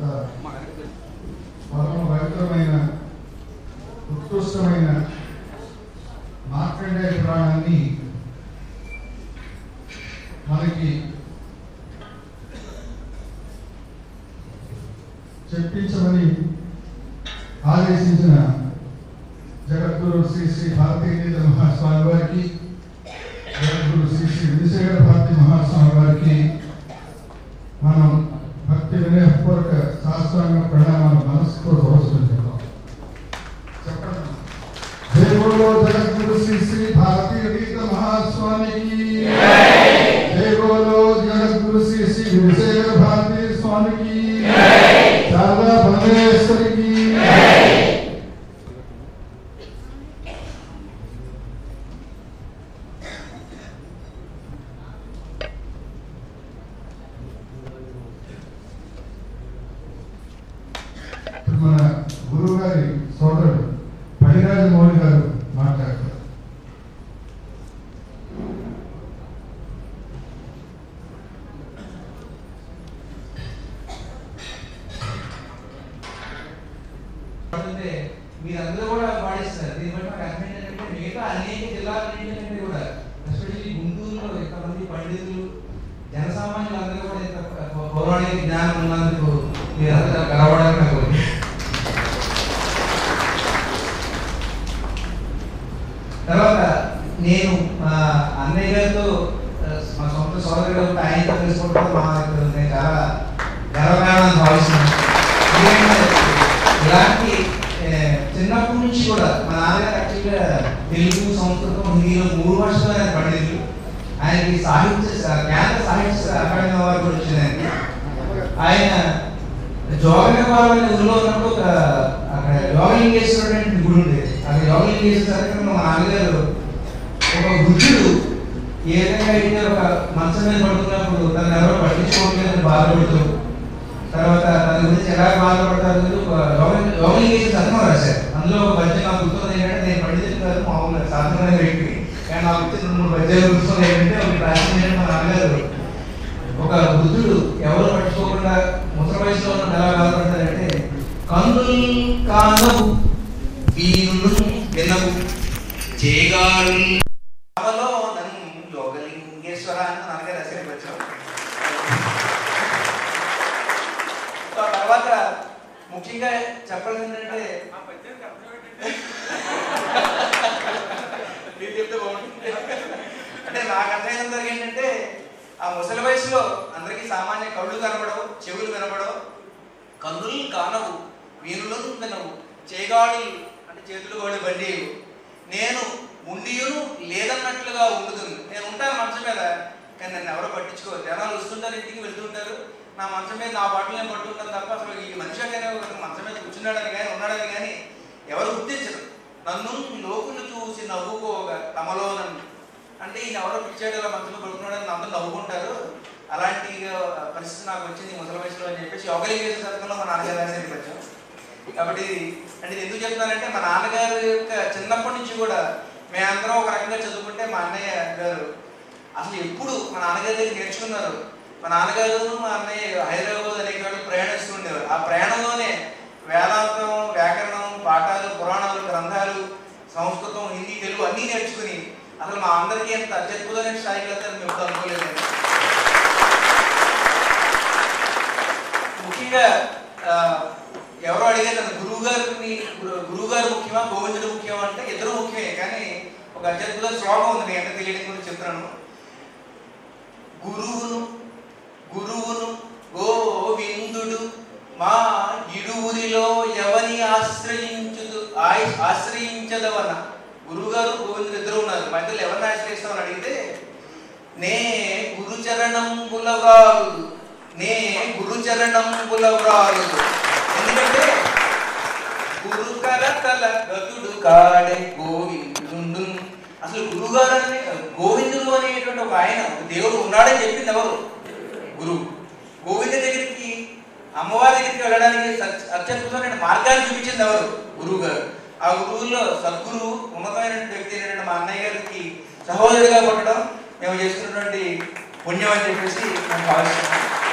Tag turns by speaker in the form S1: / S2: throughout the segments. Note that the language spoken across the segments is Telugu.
S1: పరమ పవిత్రమైన ఉత్కృష్టమైన మార్కండేయ పురాణాన్ని మనకి చెప్పించమని ఆదేశించిన జగద్గురు శ్రీ శ్రీ భారతీయ మహాస్వామి వారికి జగద్గురు శ్రీ శ్రీ విజయగర భారతి మహాస్వామి వారికి మనం భక్తి వినయపూర్వక శాస్త్రాంగ ప్రణామాలు మనసుతో సమర్పించుకుంటాం చెప్పండి జై బోలో జగద్గురు శ్రీ శ్రీ భారతీయ గీత మహాస్వామికి జై బోలో జగద్గురు శ్రీ శ్రీ విజయగర భారతి స్వామికి శారదా భువనేశ్వరికి ఇప్పుడు మన గురువు గారి సోదరుడు పడిరాజ మౌలి గారు మాట్లాడతారు
S2: అంటే మీరందరూ కూడా పాటిస్తారు దీన్ని బట్టి నాకు అర్థం ఏంటంటే మిగతా అనేక జిల్లాలన్నింటినీ కూడా ఎస్పెషల్లీ గుంటూరులో ఇంతమంది పండితులు జనసామాన్యులు అందరూ కూడా ఇంత పౌ- పౌరాణిక జ్ఞానం ఉన్నందుకు మీరందరూ కలవడానికి నాకు ఉంది. తర్వాత నేను మా అన్నయ్య గారితో ఆ, మా సొంత సోదరుడు గారు ఆయనతో తెలుసుకోవడం మా నేను చాలా గర్వకారణం భావిస్తున్నాను ఎందుకంటే ఇలాంటి ఏ, చిన్నప్పటి నుంచి కూడా మా నాన్నగారు యాక్చువల్గా తెలుగు సంస్కృతం హిందీలో మూడు భాషలో ఆయన పండితులు ఆయనకి సాహిత్య కేంద్ర సాహిత్య అకాడమీ అవార్డు కూడా వచ్చింది ఆయనకి ఆయన జోగనపాలెం అనే ఊరిలో ఉన్నప్పుడు ఒక అక్కడ యోగలింగేశ్వరుడు అనే గుడి ఉండేది అక్కడ యోగలింగేశ్వర కార్యక్రమం మా నాన్నగారు ఒక వృద్ధుడు ఏ విధంగా అయితే ఒక మంచం మీద పడుతున్నప్పుడు తను ఎవరో పట్టించుకోవట్లేదని బాధపడుతూ తర్వాత దాని గురించి ఎలా బాధపడతారు అనేది ఒక యోగ- యోగలింగేశ్వర చదవం రాశారు అందులో ఒక పద్యం నాకు గుర్తుంది ఏంటంటే నేను పండితులు కాదు మామూలుగా సాధారణమైన వ్యక్తి కానీ నాకు ఇచ్చిన రెండు మూడు పద్యాలు గుర్తుంది ఏంటంటే ఒక రాసింది ఏంటంటే మా నాన్నగారు ఒక వృద్ధుడు ఎవరు పట్టుకోకుండా ముసలి వయసులో ఉన్న ఎలా బాధపడతారంటే కన్నులు కానవు వీరులు వినవు చేగారు సభలో నన్ను యోగలింగేశ్వర అని నాన్నగారు రాశారు వచ్చాం ఆ తర్వాత ముఖ్యంగా చెప్పాల్సింది ఏంటంటే మీరు చెప్తే బాగుంటుంది అంటే నాకు అర్థమైనంత వరకు ఏంటంటే ఆ ముసలి వయసులో అందరికీ సామాన్య కళ్ళు కనబడవు చెవులు వినబడవు కన్నులు కానవు వీనులు వినవు చేగాడులు అంటే చేతులు గోడి బండి నేను ఉండియును లేదన్నట్లుగా ఉండుతుంది నేను ఉంటాను మంచం మీద కానీ నన్ను ఎవరో పట్టించుకోరు జనాలు వస్తుంటారు ఇంటికి వెళ్తుంటారు నా మంచం మీద నా బాటలు నేను పట్టుకుంటాను తప్ప అసలు ఈ మనిషి అనే ఒక మంచం మీద కూర్చున్నాడని కానీ ఉన్నాడని కానీ ఎవరు గుర్తించరు నన్ను లోకులు చూసి నవ్వుకోగా తమలో నన్ను అంటే ఈయన ఎవరో పిచ్చాడు ఇలా మంచంలో పడుకున్నాడని అందరూ నవ్వుకుంటారు అలాంటి ఆ, పరిస్థితి నాకు వచ్చింది ముసలి వయసులో అని చెప్పేసి యోగలింగేశ్వర శతకంలో మా నాన్నగారు రాశారు కొంచెం కాబట్టి అంటే ఇది ఎందుకు చెప్తున్నానంటే మా నాన్నగారు యొక్క చిన్నప్పటి నుంచి కూడా మేమందరం ఒక రకంగా చదువుకుంటే మా అన్నయ్య గారు అసలు ఎప్పుడు మా నాన్నగారి దగ్గర నేర్చుకున్నారు మా నాన్నగారు మా అన్నయ్య హైదరాబాద్ అనేక చోట్ల ప్రయాణిస్తూ ఉండేవారు ఆ ప్రయాణంలోనే వేదాంతం వ్యాకరణం పాఠాలు పురాణాలు గ్రంథాలు సంస్కృతం హిందీ తెలుగు అన్నీ నేర్చుకుని అసలు మా అందరికీ ఎంత అత్యద్భుతమైన స్థాయికి వెళ్తారని మేము ఎప్పుడు అనుకోలేదు ముఖ్యంగా ఆ, ఎవరో అడిగారు నన్ను గురువు గారిని గురువు గారు ముఖ్యమా గోవిందుడు ముఖ్యమా అంటే ఇద్దరు ముఖ్యమే కానీ ఒక అత్యద్భుత శ్లోకం ఉంది నేను ఎంత తెలియడం గురించి చెప్తున్నాను గురువును గురువును గోవిందుడు మా ఇరువురిలో ఎవని ఆశ్రయించుదు ఆయ- ఆశ్రయించదవన గురువు గారు గోవిందుడు ఇద్దరు ఉన్నారు మా ఇద్దరు ఎవరిని ఆశ్రయిస్తామని అడిగితే నే గురుచరణంబులవ్రాలు నే గురుచరణంబులవ్రాలు ఎందుకంటే గురుకర తల గతుడు కాడే గోవిందుడు అసలు గురుగారు అనే గోవిందుడు అనేటువంటి ఒక ఆయన ఒక దేవుడు ఉన్నాడని చెప్పింది ఎవరు గురువు గోవిందు దగ్గరికి అమ్మవారి దగ్గరికి వెళ్ళడానికి సత్- అత్యద్భుతమైన మార్గాన్ని చూపించింది ఎవరు గురువు గారు ఆ గురువుల్లో సద్గురువు ఉన్నతమైన వ్యక్తి అయినటువంటి మా అన్నయ్య గారికి సహోదరుడిగా పుట్టడం మేము చేసుకున్నటువంటి పుణ్యం అని చెప్పేసి మేము భావిస్తున్నాం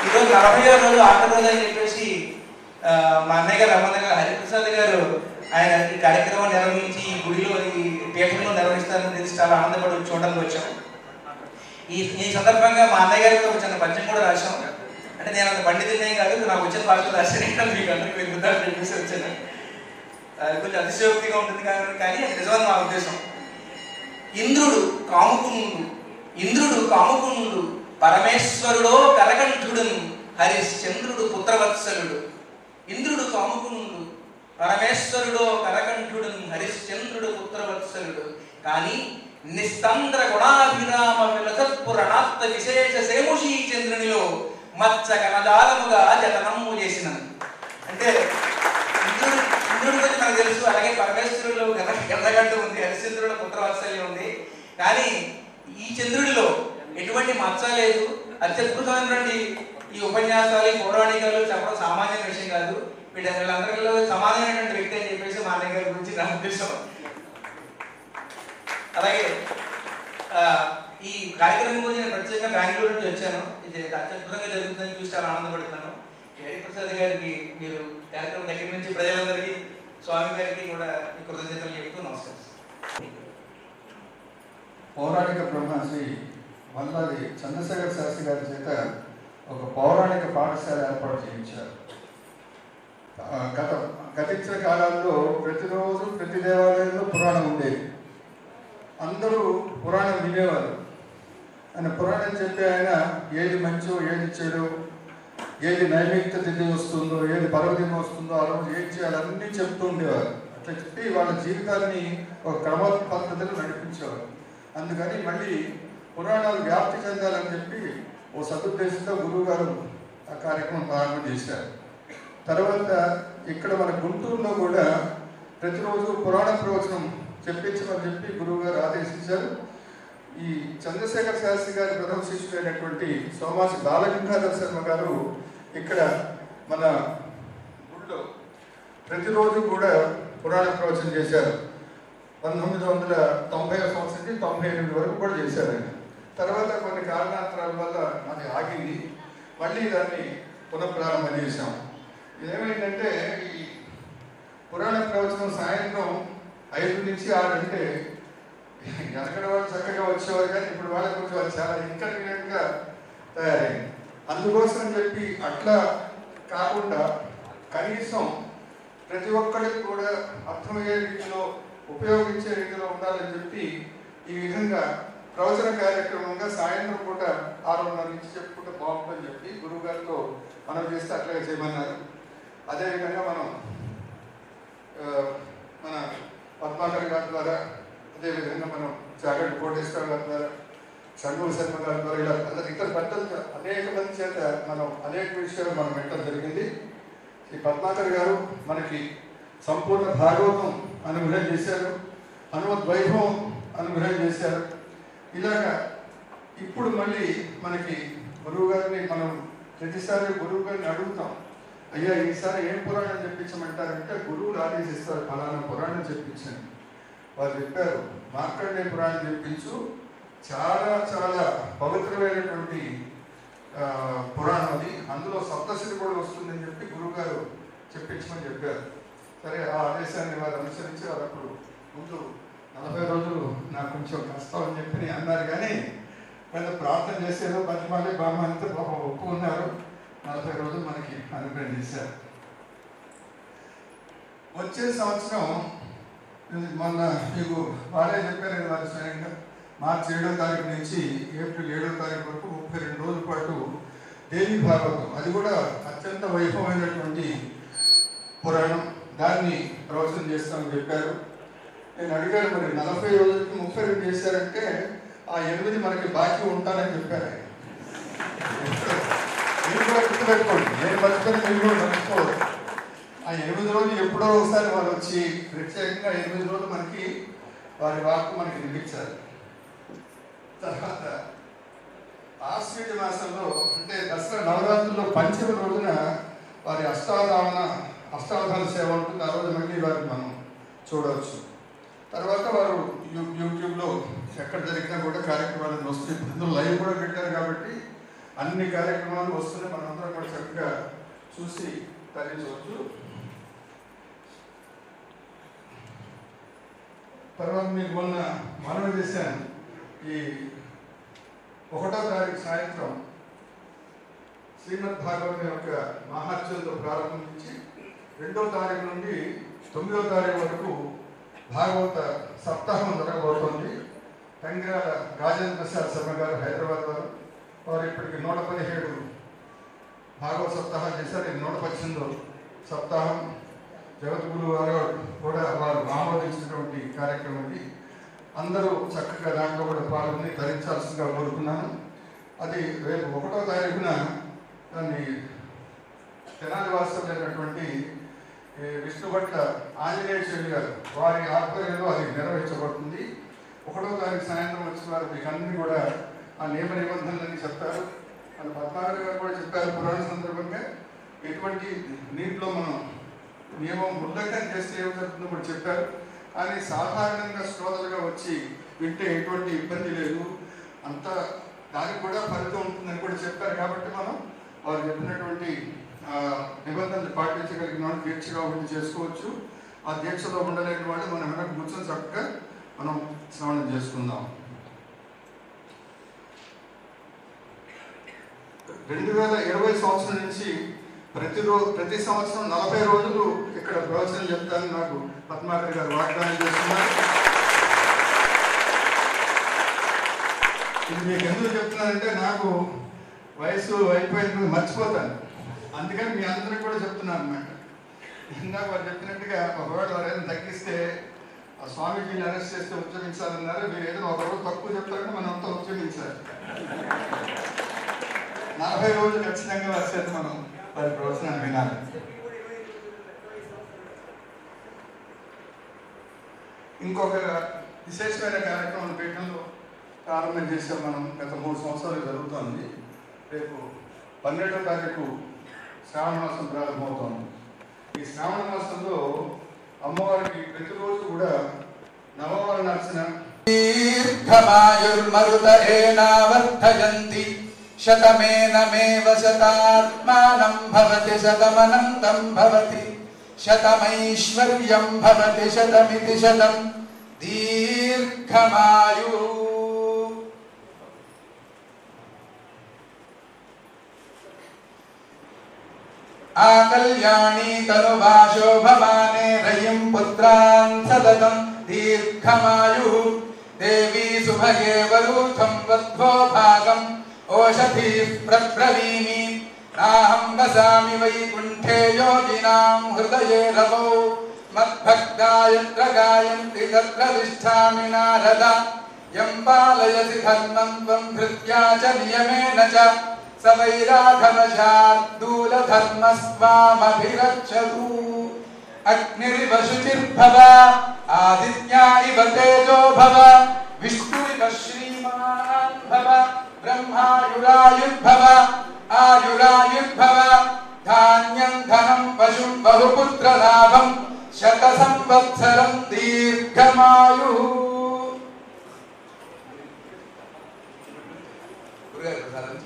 S2: ఈరోజు నలభై ఆరు రోజు ఆఖరి రోజు అని చెప్పేసి ఆ, మా అన్నయ్య గారు రమణ గారు హరిప్రసాద్ గారు ఆయన ఈ కార్యక్రమం నిర్వహించి ఈ గుడిలో ఈ పీఠంలో నిర్వహిస్తారని తెలిసి చాలా ఆనందపడి చూడడానికి వచ్చాము ఈ ఈ సందర్భంగా మా అన్నయ్య గారికి ఒక చిన్న పద్యం కూడా రాశాం అంటే నేను అంత పండితున్నేం కాదు నాకు వచ్చిన భాషలో రాశాను మీకు అందరికీ విరుద్ధాలు చెప్పేసి వచ్చాను అది కొంచెం అతిశయోక్తిగా ఉంటుంది కానీ కానీ అది నిజమని మా ఉద్దేశం ఇంద్రుడు కాముకునుడు ఇంద్రుడు కాముకునుడు పరమేశ్వరుడో కరకంఠుడును హరిశ్చంద్రుడు పుత్రవత్సలుడు ఇంద్రుడు కాముకునుడు పరమేశ్వరుడో కరకంఠుడును హరిశ్చంద్రుడు పుత్రవత్సలుడు కానీ నిస్తంద్ర గుణాభిరామ విలసత్పురణాత్త విశేష సేముషీ చంద్రునిలో మచ్చ కనదాలముగా జతనము చేసిన అంటే ఇంద్రుడు ఇంద్రుడి గురించి మనకు తెలుసు అలాగే పరమేశ్వరుడు ఎర్రగడ్డ ఉంది హరిశ్చంద్రుడు పుత్రవాత్సల్యం ఉంది కానీ ఈ చంద్రుడిలో ఎటువంటి మచ్చ లేదు అత్యద్భుతమైనటువంటి ఈ ఉపన్యాసాలు ఈ పౌరాణికాలు చెప్పడం సామాన్య విషయం కాదు వీళ్ళ వీళ్ళందరిలో సమానమైనటువంటి వ్యక్తి అని చెప్పేసి మా అన్నయ్య గారి గురించి నా ఉద్దేశం అలాగే ఆ, ఈ కార్యక్రమం గురించి నేను ప్రత్యేకంగా బెంగళూరు నుంచి వచ్చాను ఇది అత్యద్భుతంగా జరుగుతుందని చూసి చాలా ఆనందపడుతున్నాను హరిప్రసాద్ గారికి మీరు కార్యక్రమం దగ్గర నుంచి ప్రజలందరికీ స్వామి గారికి కూడా ఈ కృతజ్ఞతలు చెప్తూ నమస్కారం
S3: పౌరాణిక బ్రహ్మశ్రీ వల్లాది చంద్రశేఖర్ శాస్త్రి గారి చేత ఒక పౌరాణిక పాఠశాల ఏర్పాటు చేయించారు ఆ, గత గతించిన కాలాల్లో ప్రతిరోజు ప్రతి దేవాలయంలో పురాణం ఉండేది అందరూ పురాణం వినేవారు ఆయన పురాణం చెప్పి ఆయన ఏది మంచో ఏది చెడు ఏది నైమిత్య తిథి వస్తుందో ఏది పర్వదినం వస్తుందో ఆ రోజు ఏం చేయాలి అన్నీ చెప్తూ ఉండేవారు అట్లా చెప్పి వాళ్ళ జీవితాన్ని ఒక క్రమ పద్ధతిలో నడిపించేవారు అందుకని మళ్ళీ పురాణాలు వ్యాప్తి చెందాలని చెప్పి ఓ సదుద్దేశంతో గురువు గారు ఆ కార్యక్రమం ప్రారంభం చేశారు తర్వాత ఇక్కడ మన గుంటూరులో కూడా ప్రతిరోజు పురాణ ప్రవచనం చెప్పించమని చెప్పి గురువు గారు ఆదేశించారు ఈ చంద్రశేఖర్ శాస్త్రి గారి ప్రథమ శిష్యుడైనటువంటి సోమాసి బాలగంగాధర శర్మ గారు ఇక్కడ మన గుడిలో ప్రతిరోజు కూడా పురాణ ప్రవచనం చేశారు పంతొమ్మిది వందల తొంభై సంవత్సరం నుంచి తొంభై ఎనిమిది వరకు కూడా చేశారు ఆయన తర్వాత కొన్ని కారణాంతరాల వల్ల అది ఆగింది మళ్ళీ దాన్ని పునఃప్రారంభం చేశాం ఏమైందంటే ఈ పురాణ ప్రవచనం సాయంత్రం ఐదు నుంచి ఆరు అంటే వెనకడ వాళ్ళు చక్కగా వచ్చేవారు కానీ ఇప్పుడు వాళ్ళకి కొంచెం అది చాలా ఇన్కన్వీనియంట్ గా తయారైంది అందుకోసం అని చెప్పి అట్లా కాకుండా కనీసం ప్రతి ఒక్కరికి కూడా అర్థమయ్యే రీతిలో ఉపయోగించే రీతిలో ఉండాలని చెప్పి ఈ విధంగా ప్రవచన కార్యక్రమంగా సాయంత్రం పూట ఆరున్నర నుంచి చెప్పుకుంటే బాగుంటుందని చెప్పి గురువు గారితో మనం చేస్తే అట్లాగే చేయమన్నారు అదేవిధంగా మనం ఆ, మన పద్మాకర్ గారి ద్వారా అదేవిధంగా మనం చాగంటి కోటేశ్వర గారి ద్వారా షణ్ముఖ శర్మ గారి ద్వారా ఇలా అందరు ఇతర పెద్దలు అనేక మంది చేత మనం అనేక విషయాలు మనం వినడం జరిగింది శ్రీ పద్మాకర్ గారు మనకి సంపూర్ణ భాగవతం అనుగ్రహం చేశారు హనుమత్ వైభవం అనుగ్రహం చేశారు ఇలాగా ఇప్పుడు మళ్ళీ మనకి గురువు గారిని మనం ప్రతిసారి గురువు గారిని అడుగుతాం అయ్యా ఈసారి ఏం పురాణం చెప్పించమంటారంటే గురువులు ఆదేశిస్తారు ఫలానా పురాణం చెప్పించండి వారు చెప్పారు మార్కండే పురాణం చెప్పించు చాలా చాలా పవిత్రమైనటువంటి ఆ, పురాణం అది అందులో సప్తశతి కూడా వస్తుందని చెప్పి గురువుగారు చెప్పించమని చెప్పారు సరే ఆ ఆదేశాన్ని వారు అనుసరించి వారు అప్పుడు ముందు నలభై రోజులు నాకు కొంచెం కష్టం అని చెప్పి అన్నారు కానీ పెద్ద ప్రార్థన చేసేదో బతిమాలి బామ్మంతా పాపం ఒప్పుకున్నారు నలభై రోజులు మనకి అనుగ్రహం చేశారు వచ్చే సంవత్సరం ఇది మొన్న మీకు వాళ్ళే చెప్పారు కదా వారు స్వయంగా మార్చి ఏడో తారీఖు నుంచి ఏప్రిల్ ఏడో తారీఖు వరకు ముప్పై రెండు రోజుల పాటు దేవి భాగవతం అది కూడా అత్యంత వైభవమైనటువంటి పురాణం దాన్ని ప్రవచనం చేస్తామని చెప్పారు నేను అడిగాను మరి నలభై రోజులకి ముప్పై రెండు చేశారంటే ఆ ఎనిమిది మనకి బాకీ ఉంటానని చెప్పారు ఆయన. మీరు కూడా గుర్తుపెట్టుకోండి నేను మర్చిపోయి మీరు కూడా మర్చిపోవద్దు ఆ ఎనిమిది రోజులు ఎప్పుడో ఒకసారి వాళ్ళు వచ్చి ప్రత్యేకంగా ఎనిమిది రోజులు మనకి వారి వాక్కు మనకి వినిపించారు తర్వాత ఆశ్వీజ మాసంలో అంటే దసరా నవరాత్రుల్లో పంచమ రోజున వారి అష్టావధాన అష్టావధాన సేవ ఉంటుంది ఆ రోజు మళ్ళీ వారిని మనం చూడవచ్చు తర్వాత వారు యూ- యూట్యూబ్లో ఎక్కడ జరిగినా కూడా కార్యక్రమాలను వస్తుంది ఇప్పుడు ఇందులో లైవ్ కూడా పెట్టారు కాబట్టి అన్ని కార్యక్రమాలు వస్తున్నాయి మనందరం కూడా చక్కగా చూసి తరించవచ్చు తర్వాత మీకు మొన్న మనవి చేశాను ఈ ఒకటో తారీఖు సాయంత్రం శ్రీమద్ భాగవతం యొక్క మహాత్యంతో ప్రారంభించి రెండో తారీఖు నుండి తొమ్మిదో తారీఖు వరకు భాగవత సప్తాహం జరగబోతోంది కంగిరాల రాజేంద్ర ప్రసాద్ శర్మ గారు హైదరాబాద్ వారు వారు ఇప్పటికి నూట పదిహేడు భాగవత సప్తాహాలు చేశారు ఇది నూట పద్దెనిమిదో సప్తాహం జగద్గురు వారు కూడా వారు ఆమోదించినటువంటి కార్యక్రమం ఇది అందరూ చక్కగా దాంట్లో కూడా పాల్గొని ధరించాల్సిందిగా కోరుకున్నాను అది రేపు ఒకటో తారీఖున దాన్ని తెనాలి వాస్తవులైనటువంటి ఈ విష్ణుభట్ల ఆంజనేయ శివుడు గారు వారి ఆధ్వర్యంలో అది నిర్వహించబడుతుంది ఒకటో తారీఖు సాయంత్రం వచ్చిన వారు మీకు అన్ని కూడా ఆ నియమ నిబంధనలన్నీ చెప్తారు మన పద్మాగర్ గారు కూడా చెప్పారు పురాణ సందర్భంగా ఎటువంటి నీటిలో మనం నియమం ఉల్లంఘన చేస్తే ఏమవుతుందో కూడా చెప్పారు కానీ సాధారణంగా శ్రోతలుగా వచ్చి వింటే ఎటువంటి ఇబ్బంది లేదు అంత దానికి కూడా ఫలితం ఉంటుందని కూడా చెప్పారు కాబట్టి మనం వారు చెప్పినటువంటి ఆ, నిబంధనలు పాటించగలిగిన వాళ్ళు దీక్షగా ఉండి చేసుకోవచ్చు ఆ దీక్షలో ఉండలేని వాళ్ళు మనం వెనక కూర్చొని చక్కగా మనం శ్రవణం చేసుకుందాం రెండు వేల ఇరవై సంవత్సరం నుంచి ప్రతిరోజు ప్రతి సంవత్సరం నలభై రోజులు ఇక్కడ ప్రవచనం చెప్తానని నాకు పద్మాకర్ గారు వాగ్దానం చేస్తున్నారు ఇది మీకు ఎందుకు చెప్తున్నానంటే నాకు వయసు అయిపోయింది మర్చిపోతాను అందుకని మీ అందరికి కూడా చెప్తున్నాను అనమాట ఇందాక వారు చెప్పినట్టుగా ఒకవేళ ఎవరైనా తగ్గిస్తే ఆ స్వామీజీని అరెస్ట్ చేస్తే ఉద్యమించాలన్నారు మీరు ఏదైనా ఒక రోజు తక్కువ చెప్తారంటే మనం అంతా ఉద్యమించాలి నలభై రోజులు ఖచ్చితంగా వచ్చేది మనం వారి ప్రవచనాన్ని వినాలి ఇంకొక విశేషమైన కార్యక్రమం పీఠంలో ప్రారంభం చేసాం మనం గత మూడు సంవత్సరాలు జరుగుతోంది రేపు పన్నెండో తారీఖు శ్రావణ మాసం ప్రారంభమవుతోంది ఈ శ్రావణ మాసంలో అమ్మవారికి ప్రతిరోజు కూడా నవవార నర్చన
S4: दीर्घमायुर्मरुतरेणावर्धयन्ति शतमेनमेव शतात्मानं भवति शतमनन्तं भवति शतमैश्वर्यं भवति शतमिति शतं दीर्घमायुः आकल्याणी तनुवाशो भवाने रयिं पुत्रान् सततं दीर्घमायुः देवी सुभगे वरूथं वध्वो भागम् ओषधीः प्रब्रवीमि नाहं वसामि वैकुण्ठे योगिनां हृदये रवौ मद्भक्ता यत्र गायन्ति तत्र तिष्ठामि नारद यं पालयसि धर्मं त्वं धृत्या च नियमेन च स वैराघवशार्दूलधर्मस्त्वामभिरक्षतु अग्निरिव शुचिर्भव आदित्या इव तेजो भव विष्णुरिव श्रीमान् भव ब्रह्मायुरायुर्भव आयुरायुर्भव धान्यं धनं पशुं बहुपुत्रलाभं शतसंवत्सरं दीर्घमायुः గురుగారు ప్రసాదం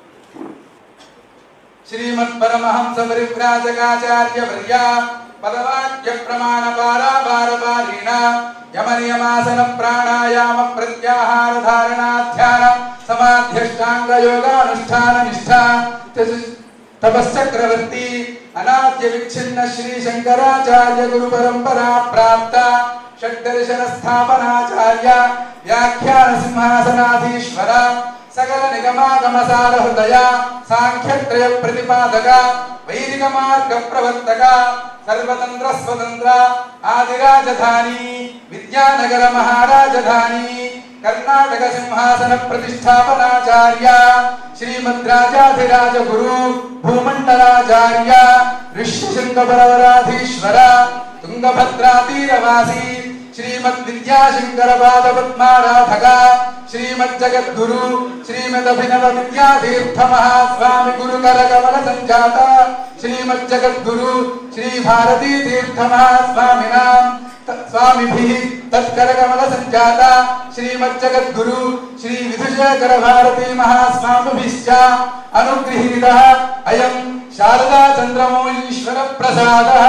S4: శ్రీమత్పరమహంస పరివ్రాజకాచార్య వర్య పదవాక్య ప్రమాణ పారాపారపారీణ యమ నియమాసన ప్రాణాయామ ప్రత్యాహార ధారణాధ్యాన సమాధ్యష్టాంగ యోగానుష్ఠాన నిష్ఠ తపశ్చక్రవర్తి అనాద్య విచ్ఛిన్న శ్రీ శంకరాచార్య గురు పరంపరా ప్రాప్త షడ్దర్శన స్థాపనాచార్య వ్యాఖ్యాన సింహాసనాధీశ్వర సకల నిగమాగమసార హృదయ సాంఖ్యత్రయ ప్రతిపాదక వైదిక మార్గ ప్రవర్తక సర్వతంత్ర స్వతంత్ర ఆదిరాజధాని విద్యానగర మహారాజధాని కర్ణాటక సింహాసన ప్రతిష్టాపనాచార్య శ్రీమద్రాజాధిరాజ గురు భూమండలాచార్య ఋష్యశృంగ పరవరాధీశ్వర తుంగభద్రా తీరవాసి శ్రీమద్ విద్యాశంకర పాద పద్మారాధక శ్రీమద్ జగద్గురు శ్రీమద్ అభినవ విద్యాతీర్థ మహాస్వామి గురుకర కమల సంజాత శ్రీమద్ జగద్గురు శ్రీ భారతీ తీర్థ మహాస్వామినాం స్వామిభిः తత్కరకమల సంజాత శ్రీమద్ జగద్గురు శ్రీ విధుశేఖర భారతీ మహాస్వామిభిశ్చ అనుగృహీతः అయం శారదా చంద్రమౌళీశ్వర ప్రసాదः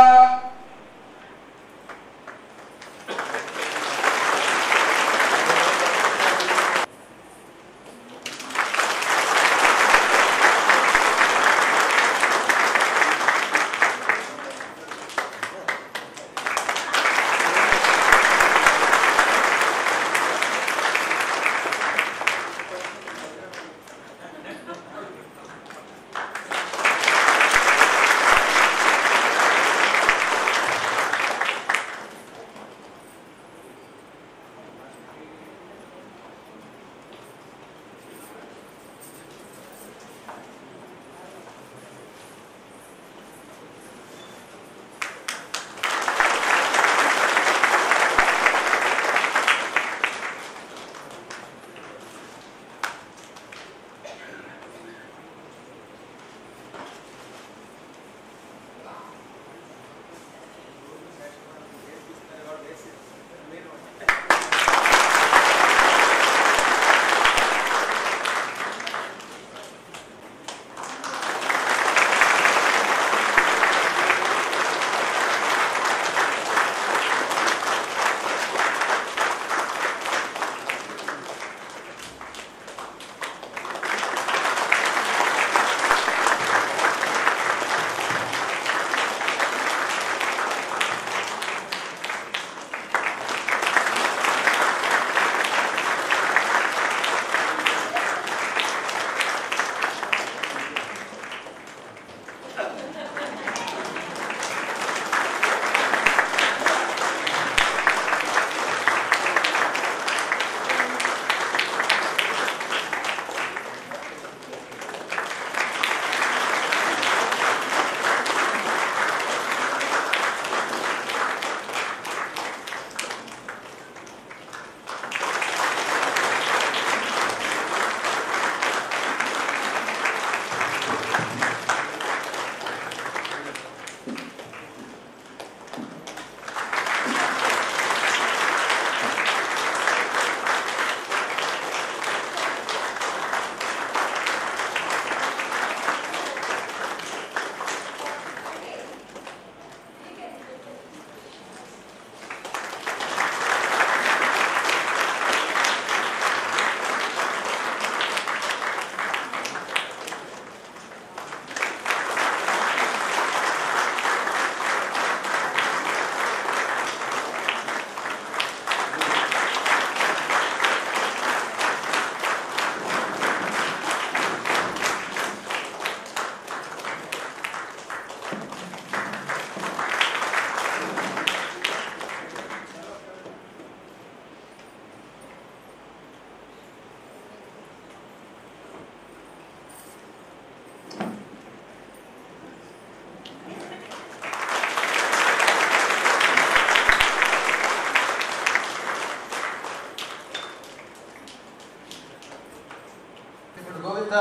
S2: ఇప్పుడు గోవింద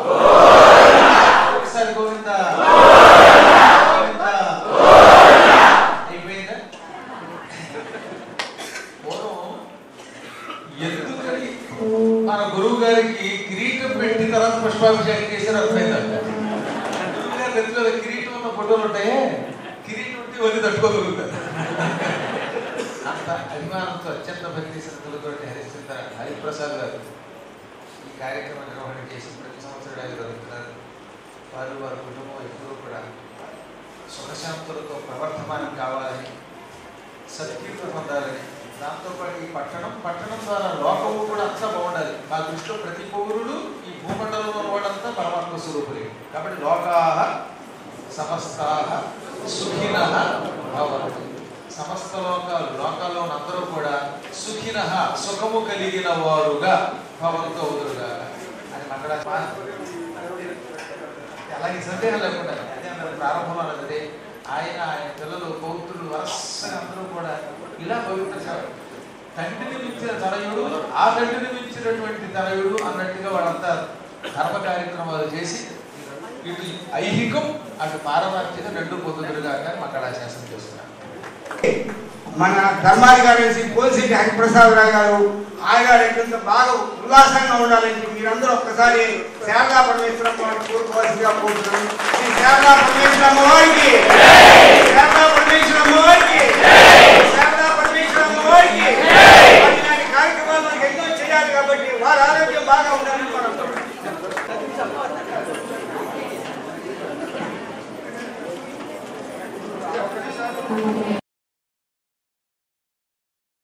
S2: ఒకసారి గోవింద గోవింద అయిపోయిందా పూర్వం ఎందుకని మన గురువు గారికి కిరీటం పెట్టిన తర్వాత పుష్పాభిషేకం చేశారు అర్థమైందంట గురువు గారి నెత్తిలో కిరీటం ఉన్న ఫోటోలు ఉంటాయే కిరీటం ఉంటే ఇవన్నీ తట్టుకోగలుగుతారు అంత అభిమానంతో అత్యంత భక్తి శ్రద్ధలతో హరిశ్చంద్ర హరిప్రసాద్ గారు ఈ కార్యక్రమం నిర్వహణ చేసి ప్రతి సంవత్సరం ఆయన జరుగుతున్నారు వారు వారి కుటుంబం ఎప్పుడూ కూడా సుఖశాంతులతో ప్రవర్తమానం కావాలని సత్కీర్తి పొందాలని దాంతోపాటు ఈ పట్టణం పట్టణం ద్వారా లోకము కూడా అంతా బాగుండాలి మా దృష్టిలో ప్రతి పౌరుడు ఈ భూమండలంలో ఉన్నవాడంతా పరమాత్మ స్వరూపులే కాబట్టి లోకాహ సమస్తాహ సుఖిన భవంతు సమస్త లోకాలు లోకాల్లో ఉన్న అందరూ కూడా సుఖిన సుఖము కలిగిన వారుగా భవంతో అవుతురుగా అని మంగళ అలాగే సందేహం లేకుండా అదే అన్నారు ప్రారంభంలో అన్నది ఆయన ఆయన పిల్లలు పౌత్రులు వరుసగా అందరూ కూడా
S5: ఇలా పవిత్ర సేవ తండ్రిని మించిన తనయుడు ఆ తండ్రిని మించినటువంటి తనయుడు అన్నట్టుగా వాళ్ళంతా ధర్మ కార్యక్రమాలు చేసి ఇటు ఐహికం అటు పారమార్థిక రెండు పొందుదురుగా కానీ మా కళాశాస్త్రం చేస్తున్నారు
S6: మన ధర్మాధికారి శ్రీ పోలిశెట్టి హరిప్రసాదరావు గారు ఆయన ఎంత బాగా ఉల్లాసంగా ఉండాలని మీరందరూ ఒక్కసారి శారదా పరమేశ్వరం వారిని కోరుకోవాల్సిందిగా కోరుతున్నాను శ్రీ శారదా పరమేశ్వరం వారికి శారదా పరమేశ్వరం వారికి శారదా పరమేశ్వరం వారికి మరి ఇలాంటి కార్యక్రమాలు మనకి ఎన్నో చేయాలి కాబట్టి వారి ఆరోగ్యం బాగా ఉండాలని మనం